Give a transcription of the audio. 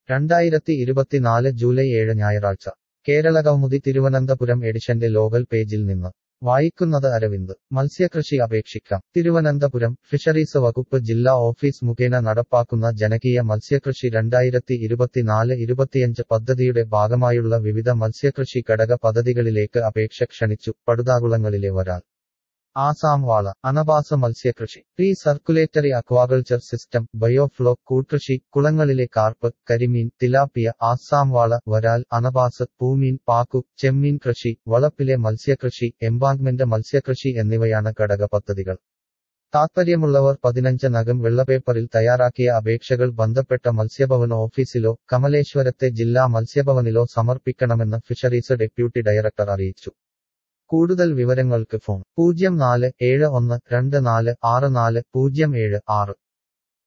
രണ്ടായിരത്തി ഇരുപത്തിനാല് ജൂലൈ ഏഴ് ഞായറാഴ്ച കേരളകൗമുദി തിരുവനന്തപുരം എഡിഷന്റെ ലോകൽ പേജിൽ നിന്ന് വായിക്കുന്നത് അരവിന്ദ് മത്സ്യകൃഷി അപേക്ഷിക്കാം തിരുവനന്തപുരം ഫിഷറീസ് വകുപ്പ് ജില്ലാ ഓഫീസ് മുഖേന നടപ്പാക്കുന്ന ജനകീയ മത്സ്യകൃഷി രണ്ടായിരത്തി ഇരുപത്തിനാല് ഇരുപത്തിയഞ്ച് പദ്ധതിയുടെ ഭാഗമായുള്ള വിവിധ മത്സ്യകൃഷി ഘടക പദ്ധതികളിലേക്ക് അപേക്ഷ ക്ഷണിച്ചു പടുതാകുളങ്ങളിലെ വരാൽ ആസാം വാള അനബാസ മത്സ്യകൃഷി re circulatory aquaculture system biofloc കൂട്ട്കൃഷി കുളങ്ങളിലെ കാർപ്പ് കരിമീൻ തിലാപ്പിയ ആസാം വാള വരാൽ അനബാസ് പൂമീൻ പാക്കു ചെമ്മീൻ കൃഷി വളപ്പിലെ മത്സ്യകൃഷി എംബാങ്ക്മെന്റ് മത്സ്യകൃഷി എന്നിവയാണ് ഘടക പദ്ധതികൾ താത്പര്യമുള്ളവർ പതിനഞ്ച് നകം വെള്ളപേപ്പറിൽ തയ്യാറാക്കിയ അപേക്ഷകൾ ബന്ധപ്പെട്ട മത്സ്യഭവൻ ഓഫീസിലോ കമലേശ്വരത്തെ ജില്ലാ മത്സ്യഭവനിലോ സമർപ്പിക്കണമെന്ന് ഫിഷറീസ് ഡെപ്യൂട്ടി ഡയറക്ടർ അറിയിച്ചു കൂടുതൽ വിവരങ്ങൾക്ക് ഫോൺ പൂജ്യം നാല് ഏഴ് ഒന്ന് രണ്ട് നാല് ആറ് നാല് പൂജ്യം ഏഴ് ആറ്